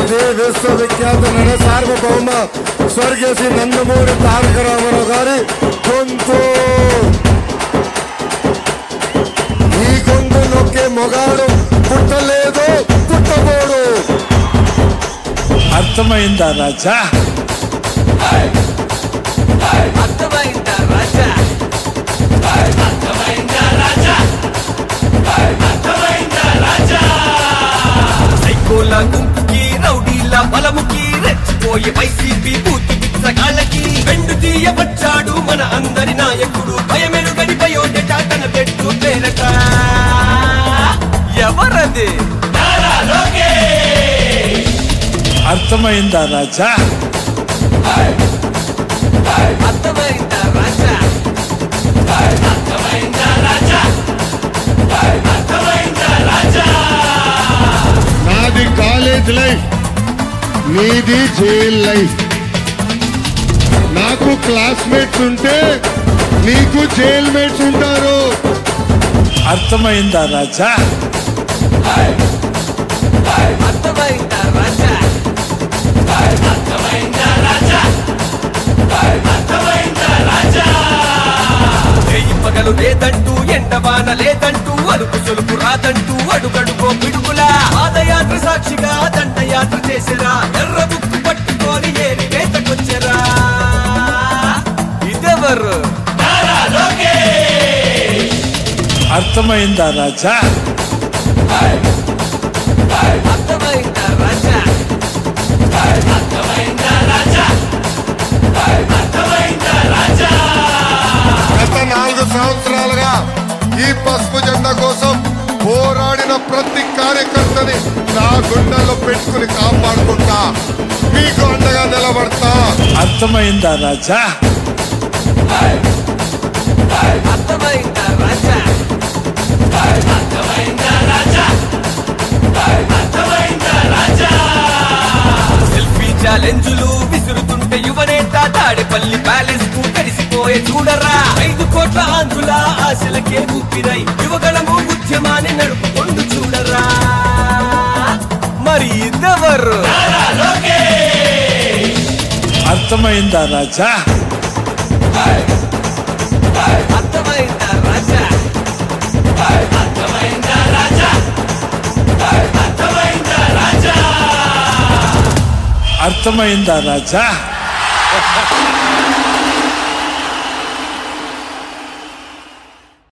ఇదే విశ్వవిఖ్యాత నట సార్వభౌమ స్వర్గీయ నందమూరి తారక రామారావు గారి గొంతు ఈ గొంతు నొక్కే మొగాడు పుట్టలేదు పుట్టబోడు అర్థమైందా రాజా అర్థమైందా రాజా సైకోల గుంపుకి రౌడీల బలముకి రెచ్చిపోయే వైసీపీ బూతి బిచ్చగాళ్ళకి వెండు తీయవచ్చాడు మన అందరి నాయకుడు భయమెరుగని భయోడట తన పెట్టు పేరట ఎవరది అర్థమైందా రాజా అర్థమైందా రాజా నాది కాలేజ్ లైఫ్ నీది జైల్ లైఫ్ నాకు క్లాస్మేట్స్ ఉంటే నీకు జైల్ మేట్స్ ఉంటారు అర్థమైందా రాజా అర్థమైందా రాజా రేయి పగలు లేదంటూ ఎండవాన లేదంటూ అలుపు సొలుపు రాదంటూ అడుగడుగో పిడుగులా పాదయాత్ర సాక్షిగా దండయాత్ర చేసిరా ఎర్ర బుక్కు పట్టుకొని ఏరి వేతకొచ్చరా ఇదెవరు అర్థమైందా రాజా అర్థమైందా రాజా గత నాలుగు సంవత్సరాలుగా ఈ పసుపు జెండా కోసం పోరాడిన ప్రతి కార్యకర్తని నా గుండెల్లో పెట్టుకుని కాపాడుకుంటా మీకు అండగా నిలబడతా అర్థమైందా రాజా అర్థమైందా రాజా సెల్ఫీ ఛాలెంజులు విసురుతుంటే యువనేత తాడేపల్లి ప్యాలెస్ కు కలిసిపోయే చూడరా ఐదు కోట్ల ఆంధ్రుల ఆశలకే ఊపిరై యువగళము ఉద్యమాన్ని నడుపుకొండు చూడరా మరి ఇదెవరు అర్థమైందా రాజా అర్థమైందా రాజా అర్థమైందా రాజా